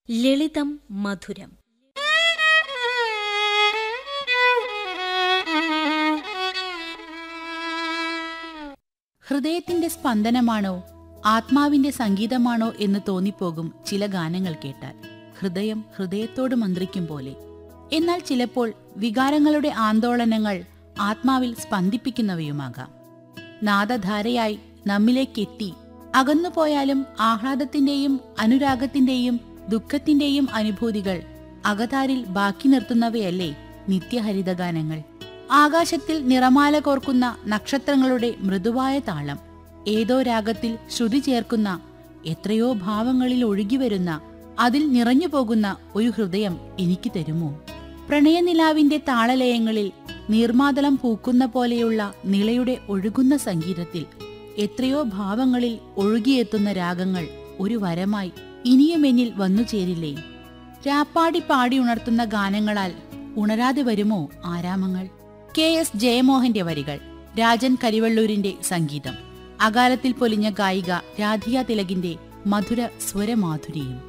ലളിതം മധുരം ഹൃദയത്തിന്റെ സ്പന്ദനമാണോ ആത്മാവിന്റെ സംഗീതമാണോ എന്ന് തോന്നിപ്പോകും ചില ഗാനങ്ങൾ കേട്ടാൽ ഹൃദയം ഹൃദയത്തോട് മന്ത്രിക്കും പോലെ എന്നാൽ ചിലപ്പോൾ വികാരങ്ങളുടെ ആന്തോളനങ്ങൾ ആത്മാവിൽ സ്പന്ദിപ്പിക്കുന്നവയുമാകാം നാദധാരയായി നമ്മിലേക്കെത്തി അകന്നുപോയാലും ആഹ്ലാദത്തിന്റെയും അനുരാഗത്തിന്റെയും ദുഃഖത്തിന്റെയും അനുഭൂതികൾ അകതാരിൽ ബാക്കി നിർത്തുന്നവയല്ലേ നിത്യഹരിതഗാനങ്ങൾ ആകാശത്തിൽ നിറമാല കോർക്കുന്ന നക്ഷത്രങ്ങളുടെ മൃദുവായ താളം ഏതോ രാഗത്തിൽ ശ്രുതി ചേർക്കുന്ന എത്രയോ ഭാവങ്ങളിൽ ഒഴുകിവരുന്ന അതിൽ നിറഞ്ഞു പോകുന്ന ഒരു ഹൃദയം എനിക്ക് തരുമോ പ്രണയനിലാവിന്റെ താളലയങ്ങളിൽ നീർമാതളം പൂക്കുന്ന പോലെയുള്ള നിളയുടെ ഒഴുകുന്ന സംഗീതത്തിൽ എത്രയോ ഭാവങ്ങളിൽ ഒഴുകിയെത്തുന്ന രാഗങ്ങൾ ഒരു വരമായി ഇനിയും എന്നിൽ വന്നു ചേരില്ലേ രാപ്പാടി പാടി ഉണർത്തുന്ന ഗാനങ്ങളാൽ ഉണരാതെ വരുമോ ആരാമങ്ങൾ കെ എസ് ജയമോഹന്റെ വരികൾ രാജൻ കരിവള്ളൂരിന്റെ സംഗീതം അകാലത്തിൽ പൊലിഞ്ഞ ഗായിക രാധിക തിലകിന്റെ മധുര സ്വരമാധുരിയും